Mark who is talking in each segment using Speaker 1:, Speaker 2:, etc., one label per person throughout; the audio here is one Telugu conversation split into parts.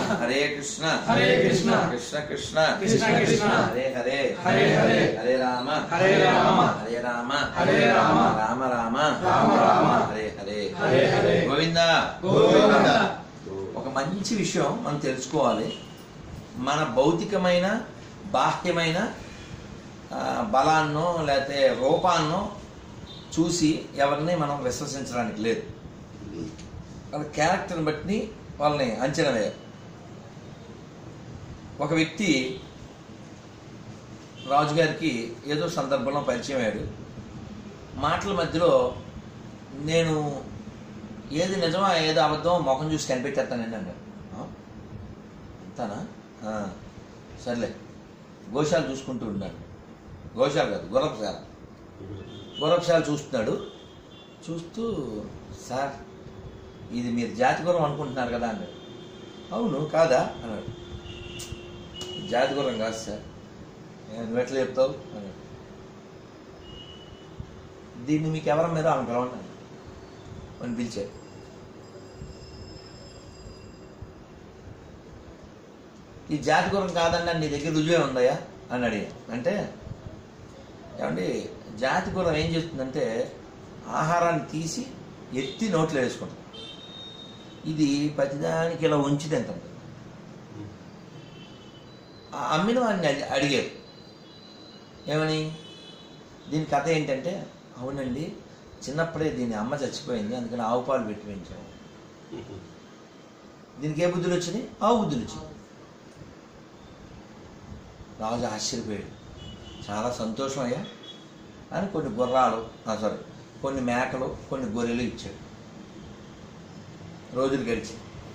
Speaker 1: హరే కృష్ణ
Speaker 2: హరే కృష్ణ.
Speaker 1: కృష్ణ కృష్ణ
Speaker 2: కృష్ణ కృష్ణ.
Speaker 1: హరే హరే
Speaker 2: హరే హరే.
Speaker 1: హరే రామ
Speaker 2: హరే రామ.
Speaker 1: హరే రామ
Speaker 2: హరే రామ.
Speaker 1: రామ రామ
Speaker 2: రామ రామ.
Speaker 1: హరే హరే
Speaker 2: హరే హరే.
Speaker 1: గోవింద
Speaker 2: గోవింద.
Speaker 1: ఒక మంచి విషయం మనం తెలుసుకోవాలి మన భౌతికమైన బాహ్యమైన ఆ, బలాన్నో లేకపోతే రూపాన్నో చూసి ఎవరిని మనం విశ్వసించడానికి లేదు వాళ్ళ క్యారెక్టర్ని బట్టి వాళ్ళని అంచనా వేయాలి ఒక వ్యక్తి రాజుగారికి ఏదో సందర్భంలో పరిచయం అయ్యాడు మాటల మధ్యలో నేను ఏది నిజమా ఏది అబద్ధం ముఖం చూసి కనిపెట్టేస్తానండి అన్నాడు "ఆ? అంతానా "ఆ, సర్లే గోశాల చూసుకుంటూ ఉన్నాడు గోశాల కాదు గుర్రపుశాల గుర్రపుశాల చూస్తున్నాడు చూస్తూ సార్ ఇది మీరు జాతి గుర్రం అనుకుంటున్నారు కదా అన్నాడు అవును కాదా అన్నాడు జాతి గుర్రం కాదు సార్ "ఏ, నువ్వు ఎట్లా చెప్తావు అన్నాడు దీన్ని మీకు ఎవరి మీద ఆమె పిలవండి అని పిలిచాడు ఈ జాతి గురం కాదండి నీ దగ్గర రుజువే ఉందయ్యా అని అడిగా అంటే ఏమండి జాతి గురం ఏం చేస్తుందంటే ఆహారాన్ని తీసి ఎత్తి నోట్లో వేసుకుంటుంది ఇది ప్రతిదానికి ఇలా ఉంచి తింటుంది ఆ అమ్మిన వాడిని అడి- అడిగారు ఏమని దీని కథ ఏంటంటే అవునండి చిన్నప్పుడే దీని అమ్మ చచ్చిపోయింది అందుకని ఆవు పాలు పెట్టి పెంచాము దీనికి ఏ బుద్ధులు వచ్చినాయి ఆవు బుద్ధులు వచ్చినాయి రాజు ఆశ్చర్యపోయాడు చాలా సంతోషం అయ్యా అని కొన్ని గుర్రాలు సారీ కొన్ని మేకలు కొన్ని గొర్రెలు ఇచ్చాడు రోజులు గడిచి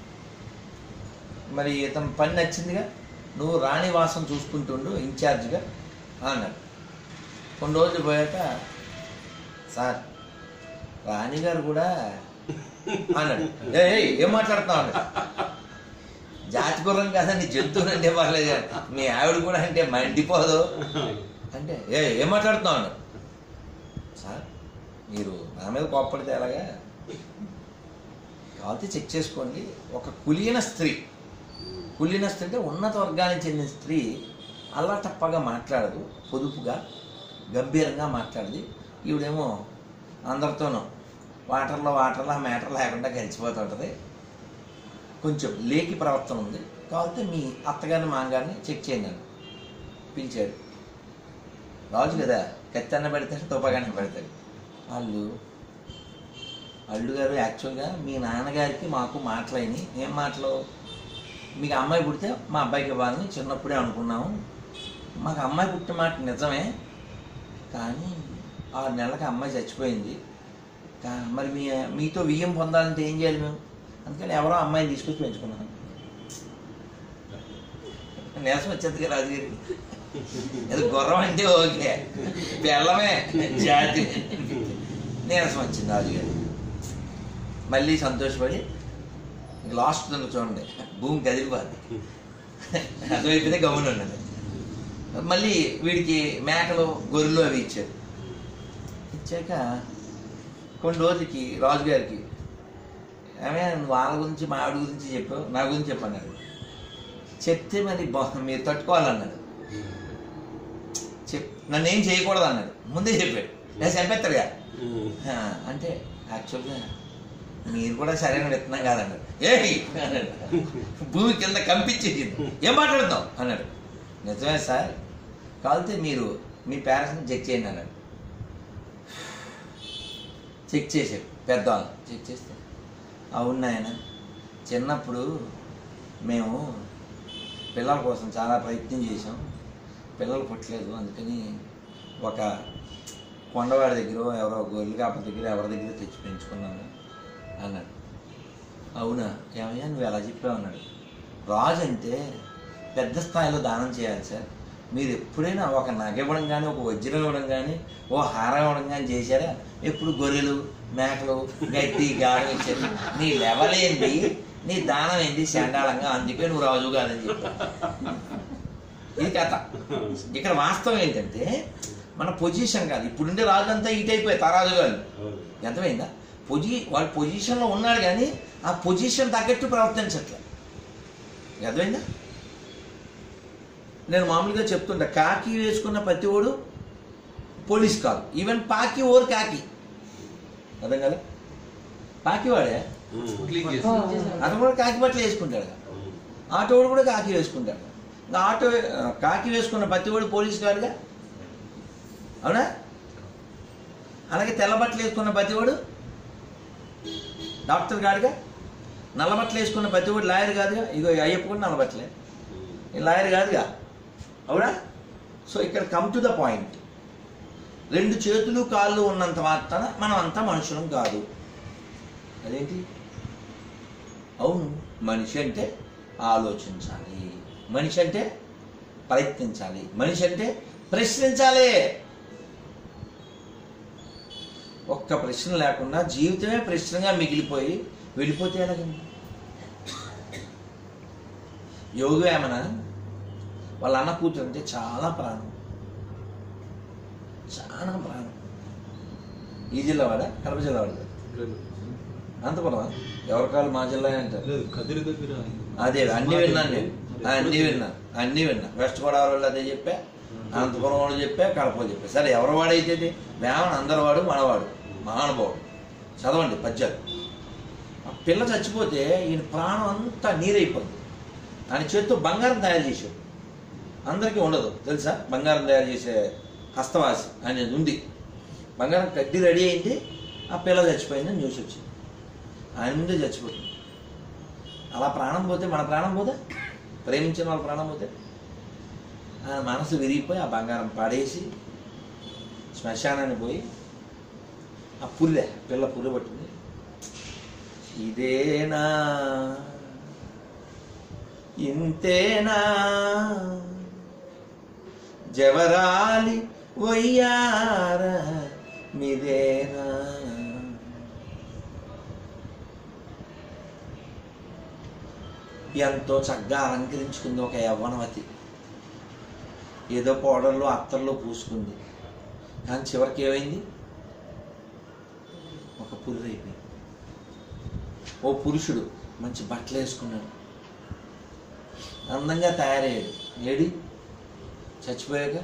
Speaker 1: మరి ఇతని పని నచ్చిందిగా నువ్వు రాణివాసం చూసుకుంటుండు ఇన్ఛార్జిగా అన్నాడు కొన్ని రోజులు పోయాక సార్ రాణిగారు కూడా అన్నాడు "ఏ, ఏయ్, ఏం మాట్లాడుతున్నావు అన్నాడు జాతి గుర్రం కాదండి జంతువులు అంటే వాళ్ళే మీ ఆవిడ కూడా అంటే మండిపోదు అంటే ఏ ఏం మాట్లాడుతున్నావు అన్నాడు సార్ మీరు నా మీద కోప్పడితే ఎలాగా కావాలంటే చెక్ చేసుకోండి ఒక కులీన స్త్రీ కులీన స్త్రీ అంటే ఉన్నత వర్గానికి చెందిన స్త్రీ అల్లా తప్పగా మాట్లాడదు పొదుపుగా గంభీరంగా మాట్లాడదు ఈవిడేమో అందరితోనూ వాటర్లో వాటర్లో మ్యాటర్ లేకుండా కలిసిపోతుంటుంది కొంచెం లేకి ప్రవర్తన ఉంది కాకపోతే మీ అత్తగారిని మామగారిని చెక్ చేయండి అని పిలిచాడు రాజు కదా కత్తెన్న పెడతాడు తుపగానే పెడతాడు వాళ్ళు అల్లు గారు యాక్చువల్గా మీ నాన్నగారికి మాకు మాటలైనవి ఏం మాటలు మీకు అమ్మాయి పుడితే మా అబ్బాయికి ఇవ్వాలని చిన్నప్పుడే అనుకున్నాము మాకు అమ్మాయి పుట్టిన మాట నిజమే కానీ ఆరు నెలలకు అమ్మాయి చచ్చిపోయింది కా- మరి మీ మీతో వియ్యం పొందాలంటే ఏం చేయాలి మేము అందుకని ఎవరో అమ్మాయిని తీసుకొచ్చి పెంచుకున్నాను నేసం వచ్చేది రాజుగారికి అది గుర్రం అంటే ఓకే బెల్లమే జాతి నీరసం వచ్చింది రాజుగారి మళ్ళీ సంతోషపడి లాస్ట్ నన్ను చూడండి భూమి కదిలిపోద్ది అటువైపునే గమనం ఉన్నది మళ్ళీ వీడికి మేకలు గొర్రెలు అవి ఇచ్చారు ఇచ్చాక కొన్ని రోజులకి రాజుగారికి ఆమె నువ్వు వాళ్ళ గురించి మా ఆవిడ గురించి చెప్పావు నా గురించి చెప్పన్నాడు చెప్తే మరి బా మీరు తట్టుకోవాలన్నాడు చెప్ నన్ను ఏం చేయకూడదు అన్నాడు ముందే చెప్పాడు నేను చంపేస్తాడుగా ఆ, అంటే యాక్చువల్గా మీరు కూడా సరైన విత్తనం కాదన్నాడు ఏయ్ అన్నాడు భూమి కింద కంపించేసింది ఏం మాట్లాడుతాం అన్నాడు నిజమే సార్ కావాలితే మీరు మీ పేరెంట్స్ని చెక్ చేయండి అన్నాడు చెక్ చేశాడు పెద్దవాళ్ళు చెక్ చేస్తే అవును నాయన చిన్నప్పుడు మేము పిల్లల కోసం చాలా ప్రయత్నం చేసాం పిల్లలు పుట్టలేదు అందుకని ఒక కొండవాడి దగ్గర ఎవరో గొర్రెలు కాపల దగ్గర ఎవరి దగ్గర తెచ్చి పెంచుకున్నాను అన్నాడు అవునా ఏమయ్యా నువ్వు ఎలా చెప్పావు అన్నాడు రాజు అంటే పెద్ద స్థాయిలో దానం చేయాలి సార్ మీరు ఎప్పుడైనా ఒక నగ ఇవ్వడం కానీ ఒక వజ్రం ఇవ్వడం కానీ ఓ హారం ఇవ్వడం కానీ చేశారా ఎప్పుడు గొర్రెలు మేకలు గట్టి గాడం ఇచ్చారు నీ లెవెల్ ఏంది నీ దానం ఏంది శాండాళంగా అందుకే నువ్వు రాజు కాదని చెప్పావు ఇది కథ ఇక్కడ వాస్తవం ఏంటంటే మన పొజిషన్ కాదు ఇప్పుడుండే రాజులంతా ఇటు అయిపోయాయి తారాజు గారు ఎంతమైందా పొజి వాడు పొజిషన్లో ఉన్నాడు కానీ ఆ పొజిషన్ తగ్గట్టు ప్రవర్తించట్లే అర్థమైందా నేను మామూలుగా చెప్తుంటా కాకి వేసుకున్న ప్రతి ఓడు పోలీస్ కాదు ఈవెన్ పాకి ఓర్ కాకి అర్థం కదా పాకి వాడే
Speaker 2: క్లీన్ చేసి
Speaker 1: అతను కూడా కాకి బట్టలు వేసుకుంటాడు ఆటో వాడు కూడా కాకి వేసుకుంటాడు ఇంకా ఆటో ఆ, కాకి వేసుకున్న ప్రతి వాడు పోలీస్ కాదుగా అవునా అలాగే తెల్ల బట్టలు వేసుకున్న ప్రతి వాడు డాక్టర్ కాదుగా నల్ల బట్టలు వేసుకున్న ప్రతి వాడు లాయర్ కాదుగా ఇగో ఈ అయ్యప్ప కూడా నల్ల బట్టలే ఈ లాయర్ కాదుగా అవునా సో ఇక్కడ కమ్ టు ద పాయింట్ రెండు చేతులు కాళ్ళు ఉన్నంత మాత్రాన మనం అంతా మనుషులం కాదు అదేంటి అవును మనిషి అంటే ఆలోచించాలి మనిషి అంటే ప్రయత్నించాలి మనిషి అంటే ప్రశ్నించాలి ఒక్క ప్రశ్న లేకుండా జీవితమే ప్రశ్నగా మిగిలిపోయి వెళ్ళిపోతే ఎలాగండి యోగవేమన వాళ్ళ అన్న కూతురు అంటే చాలా ప్రాణం చాలా ప్రాణం ఈ జిల్లా వాడా కడప జిల్లా వాడు అంతపురమా ఎవరి కాళ్ళు మా జిల్లా అంటారు
Speaker 3: లేదు కదిరి దగ్గర
Speaker 1: అదే అన్ని విన్నాను నేను అన్ని విన్నా అన్ని విన్నా వెస్ట్ గోదావరి వాళ్ళు అదే చెప్పా అనంతపురం వాడు చెప్పా కడప వాళ్ళు చెప్పా సరే ఎవరి వాడైతే ఇది? వేమన అందరి వాడు మనవాడు మహానుభావుడు చదవండి పద్యాలు ఆ పిల్ల చచ్చిపోతే ఈయన ప్రాణం అంతా నీరైపోయింది ఆయన చేత్తో బంగారం తయారు చేశాడు అందరికీ ఉండదు తెలుసా బంగారం తయారు చేసే హస్తవాసి అనేది ఉంది బంగారం కడ్డీ రెడీ అయింది ఆ పిల్ల చచ్చిపోయిందని న్యూస్ వచ్చింది ఆయన ముందే చచ్చిపోతుంది అలా ప్రాణం పోతే మన ప్రాణం పోతే ప్రేమించిన వాళ్ళ ప్రాణం పోతే ఆయన మనసు విరిగిపోయి ఆ బంగారం పాడేసి శ్మశానాన్ని పోయి ఆ పుల్లె పిల్ల పుర్రె పట్టింది ఇదేనా ఇంతేనా జవరాలి వయ్యార మిదేనా ఎంతో చక్కగా అలంకరించుకుంది ఒక యవ్వనవతి ఏదో పౌడర్లో అత్తర్లో పూసుకుంది కానీ చివరికి ఏమైంది ఒక పుర్రు అయిపోయింది ఓ పురుషుడు మంచి బట్టలు వేసుకున్నాడు అందంగా తయారయ్యాడు ఏడి చచ్చిపోయాక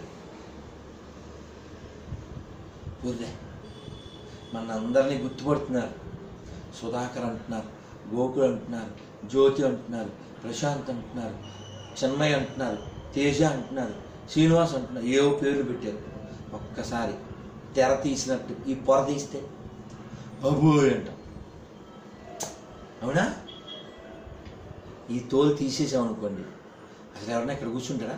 Speaker 1: పుర్రే మన అందరినీ గుర్తుపడుతున్నారు సుధాకర్ అంటున్నారు గోకుల్ అంటున్నారు జ్యోతి అంటున్నారు ప్రశాంత్ అంటున్నారు చెన్మయ్ అంటున్నారు తేజ అంటున్నారు శ్రీనివాస్ అంటున్నారు ఏవో పేర్లు పెట్టారు ఒక్కసారి తెర తీసినట్టు ఈ పొర తీస్తే అబోయ్ అంటాం అవునా ఈ తోలు తీసేసాం అనుకోండి అసలు ఎవరన్నా ఇక్కడ కూర్చుంటారా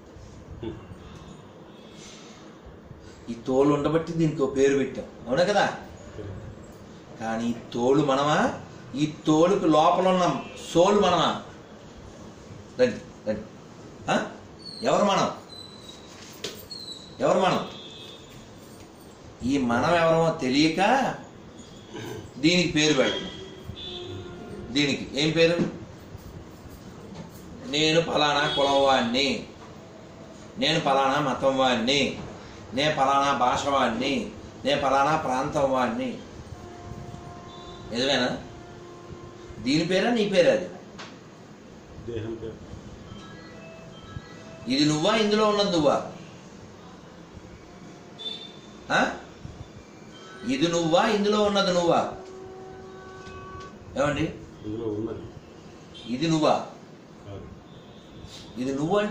Speaker 1: ఈ తోలు ఉండబట్టి దీనికి ఒక పేరు పెట్టాం అవునా కదా కానీ ఈ తోలు మనమా ఈ తోలుకు లోపల ఉన్న సోలు మనమా రండి రండి ఆ? ఎవరు మనం ఎవరు మనం ఈ మనం ఎవరమో తెలియక దీనికి పేరు పెట్టినాం దీనికి ఏం పేరు నేను ఫలానా కులం వాడిని నేను ఫలానా మతం వాడిని నేను ఫలానా భాష వాడిని నేను ఫలానా ప్రాంతం వాడిని నిజమేనా దీని పేరా నీ పేరా అది
Speaker 3: దేహం పేరు
Speaker 1: ఇది నువ్వా ఇందులో ఉన్నది నువ్వా ఆ? ఇది నువ్వా ఇందులో ఉన్నది నువ్వా ఏమండి
Speaker 3: ఇందులో ఉన్నది
Speaker 1: ఇది నువ్వా
Speaker 3: కాదు
Speaker 1: ఇది నువ్వు అంటే